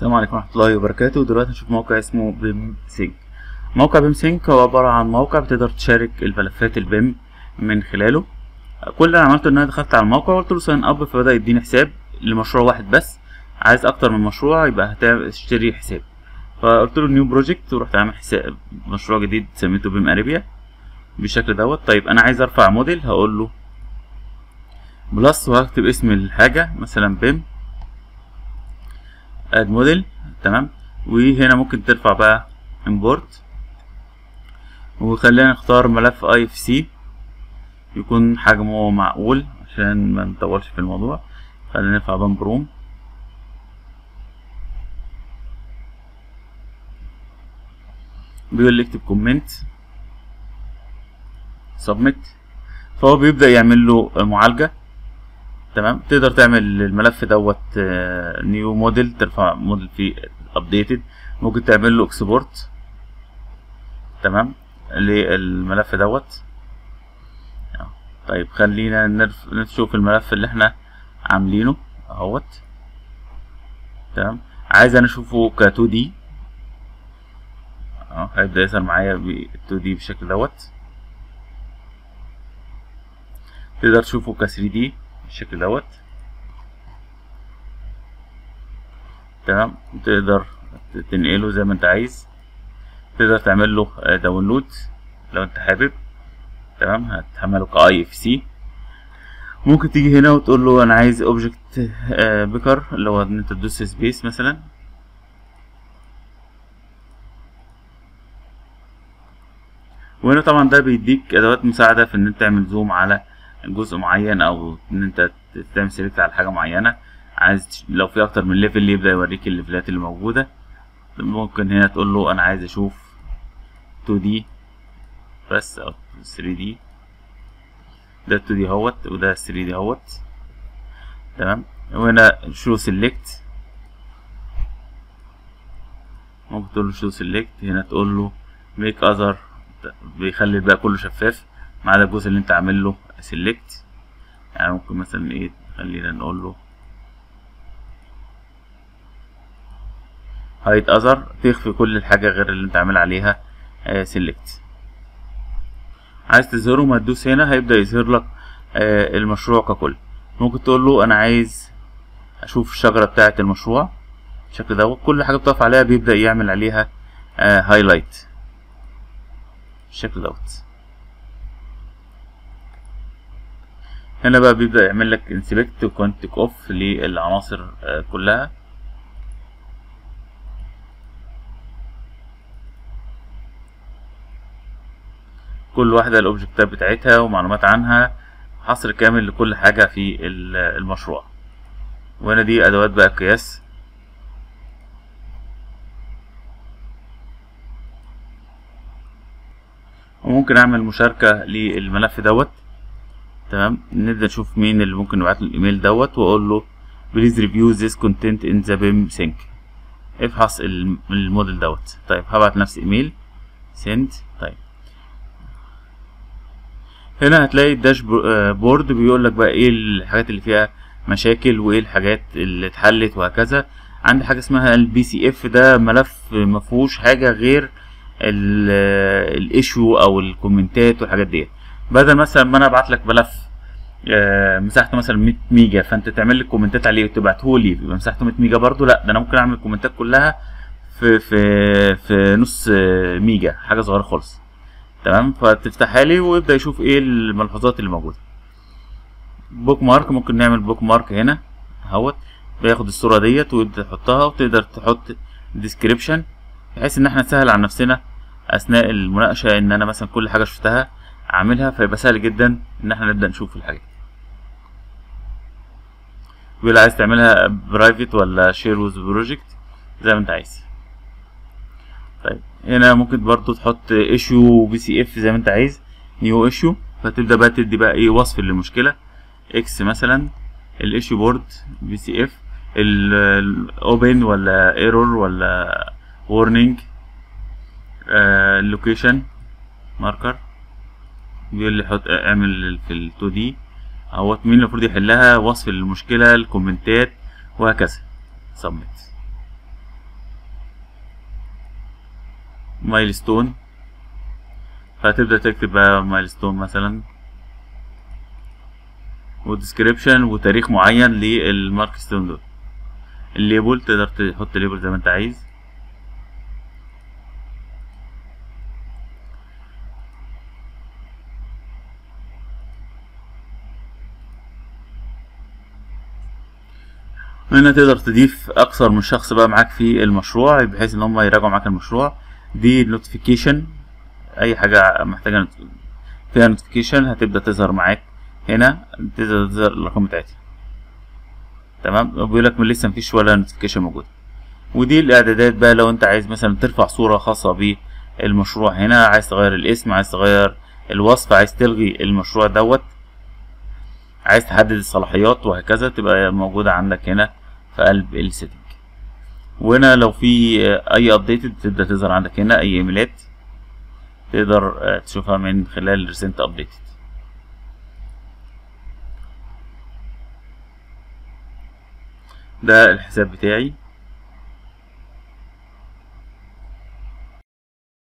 السلام عليكم ورحمة الله وبركاته دلوقتي هنشوف موقع اسمه بيم سينك موقع بيم سينك هو عبارة عن موقع بتقدر تشارك الملفات البيم من خلاله كل اللي أنا عملته ان انا دخلت على الموقع وقلت له ساين اب فبدأ يديني حساب لمشروع واحد بس عايز اكتر من مشروع يبقى هتشتري حساب فقلت له نيو بروجكت ورحت عامل حساب مشروع جديد سميته بيم اريبيا بالشكل دوت طيب انا عايز ارفع موديل هقول له بلس وهكتب اسم الحاجة مثلا بيم اد موديل تمام وهنا ممكن ترفع بقى امبورت وخلينا نختار ملف اي اف سي يكون حجمه معقول عشان ما نطولش في الموضوع خلينا نرفع بام بروم بيقول لي اكتب كومنت سبميت فهو بيبدأ يعمل له معالجة تمام تقدر تعمل الملف دوت نيو موديل ترفع موديل فيه ابديتد ممكن تعمل له اكسبورت تمام للملف دوت طيب خلينا نشوف الملف اللي احنا عاملينه اهوت تمام عايز انا اشوفه ك 2 دي اه هيبدا يظهر معايا ب 2 دي بالشكل دوت تقدر تشوفه ك 3 دي بالشكل دوت تمام تقدر تنقله زي ما انت عايز تقدر تعمل له داونلود لو انت حابب تمام هتحمله كاي اف سي ممكن تيجي هنا وتقول له انا عايز اوبجكت بيكر اللي هو ان انت تدوس سبيس مثلا وهنا طبعا ده بيديك ادوات مساعده في ان انت تعمل زوم على جزء معين او ان انت تعمل سيلكت على حاجه معينه عايز لو في اكتر من ليفل يبدا يوريك الليفلات اللي موجوده ممكن هنا تقول له انا عايز اشوف 2 دي بس او 3 دي ده 2 دي اهوت وده 3 دي اهوت تمام وهنا شو سيلكت ممكن تقول له شو سيلكت هنا تقول له ميك اذر بيخلي الباقي كله شفاف ما عدا الجزء اللي انت عامل له سيلكت يعني ممكن مثلا ايه خلينا نقول له هايد اذر تخفي كل الحاجه غير اللي انت عامل عليها سيلكت عايز تظهره ما تدوس هنا هيبدا يظهر لك آه المشروع ككل ممكن تقول له انا عايز اشوف الشجره بتاعه المشروع بالشكل دوت كل حاجه بتقف عليها بيبدا يعمل عليها آه هايلايت بالشكل دوت هنا بقى بيبدا يعمل لك انسبكت وكونتك اوف للعناصر آه كلها كل واحدة الأوبجكتات بتاعتها ومعلومات عنها حصر كامل لكل حاجة في المشروع وهنا دي أدوات بقى قياس وممكن أعمل مشاركة للملف دوت تمام نبدأ نشوف مين اللي ممكن نبعت له الإيميل دوت وأقول له بليز ريفيو this content in the BIM sync افحص الموديل دوت طيب هبعت نفس إيميل send طيب هنا هتلاقي الداش بورد بيقول لك بقى ايه الحاجات اللي فيها مشاكل وايه الحاجات اللي اتحلت وهكذا عندي حاجه اسمها البي سي اف ده ملف ما فيهوش حاجه غير الايشو او الكومنتات والحاجات ديت بدل مثلا ما انا ابعت لك ملف مساحته مثلا 100 ميجا فانت تعمل لي كومنتات عليه وتبعته لي يبقى مساحته 100 ميجا برضو لا ده انا ممكن اعمل الكومنتات كلها في في في نص ميجا حاجه صغيره خالص تمام فتفتحها لي ويبدا يشوف ايه الملحوظات اللي موجوده بوك مارك ممكن نعمل بوك مارك هنا اهوت بياخد الصوره ديت ويبدا يحطها وتقدر تحط ديسكريبشن بحيث ان احنا نسهل على نفسنا اثناء المناقشه ان انا مثلا كل حاجه شفتها اعملها فيبقى سهل جدا ان احنا نبدا نشوف الحاجات بيقول عايز تعملها برايفت ولا شير ويز بروجكت زي ما انت عايز طيب هنا ممكن برضو تحط ايشيو بي سي اف زي ما انت عايز نيو ايشيو فتبدا بقى تدي بقى ايه وصف للمشكله اكس مثلا الايشيو بورد بي سي اف الاوبن ولا ايرور ولا وورنينج اللوكيشن ماركر بيقول لي حط اعمل في ال 2 دي اهوت مين المفروض يحلها وصف المشكله الكومنتات وهكذا سبميت مايلستون فهتبدأ تكتب بقى مايلستون مثلا وديسكريبشن وتاريخ معين للماركستون دول الليبل تقدر تحط ليبل زي ما انت عايز هنا تقدر تضيف اكثر من شخص بقى معاك في المشروع بحيث ان هم يراجعوا معاك المشروع دي نوتيفيكيشن اي حاجه محتاجه فيها نوتيفيكيشن هتبدا تظهر معاك هنا تقدر تظهر الارقام بتاعتها تمام بيقول لك لسه مفيش ولا نوتيفيكيشن موجود ودي الاعدادات بقى لو انت عايز مثلا ترفع صوره خاصه بالمشروع هنا عايز تغير الاسم عايز تغير الوصف عايز تلغي المشروع دوت عايز تحدد الصلاحيات وهكذا تبقى موجودة عندك هنا في قلب السيتنج وهنا لو في اي ابديت تبدا تظهر عندك هنا اي ايميلات تقدر تشوفها من خلال ريسنت ابديتد ده الحساب بتاعي